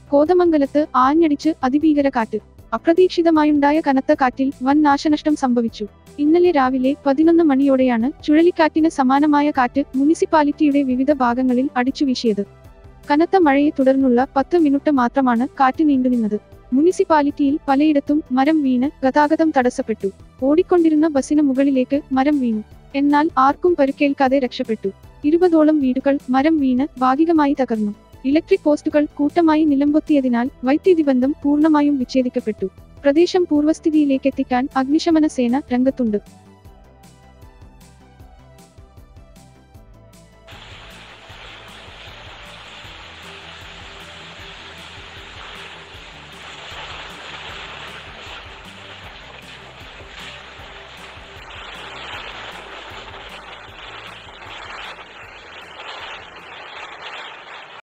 കോതമംഗലത്ത് ആഞ്ഞടിച്ച് അതിഭീകര കാറ്റ് അപ്രതീക്ഷിതമായുണ്ടായ കനത്ത കാറ്റിൽ വൻ നാശനഷ്ടം സംഭവിച്ചു ഇന്നലെ രാവിലെ പതിനൊന്ന് മണിയോടെയാണ് ചുഴലിക്കാറ്റിന് സമാനമായ കാറ്റ് മുനിസിപ്പാലിറ്റിയുടെ വിവിധ ഭാഗങ്ങളിൽ അടിച്ചുവീശിയത് കനത്ത മഴയെ തുടർന്നുള്ള പത്ത് മിനിറ്റ് മാത്രമാണ് കാറ്റ് നീണ്ടുനിന്നത് മുനിസിപ്പാലിറ്റിയിൽ പലയിടത്തും മരം വീണ് ഗതാഗതം തടസ്സപ്പെട്ടു ഓടിക്കൊണ്ടിരുന്ന ബസിന് മുകളിലേക്ക് മരം വീണു എന്നാൽ ആർക്കും പരുക്കേൽക്കാതെ രക്ഷപ്പെട്ടു ഇരുപതോളം വീടുകൾ മരം വീണ് ഭാഗികമായി തകർന്നു ഇലക്ട്രിക് പോസ്റ്റുകൾ കൂട്ടമായി നിലംപൊത്തിയതിനാൽ വൈദ്യുതി ബന്ധം പൂർണ്ണമായും വിച്ഛേദിക്കപ്പെട്ടു പ്രദേശം പൂർവ്വസ്ഥിതിയിലേക്കെത്തിക്കാൻ അഗ്നിശമന സേന രംഗത്തുണ്ട്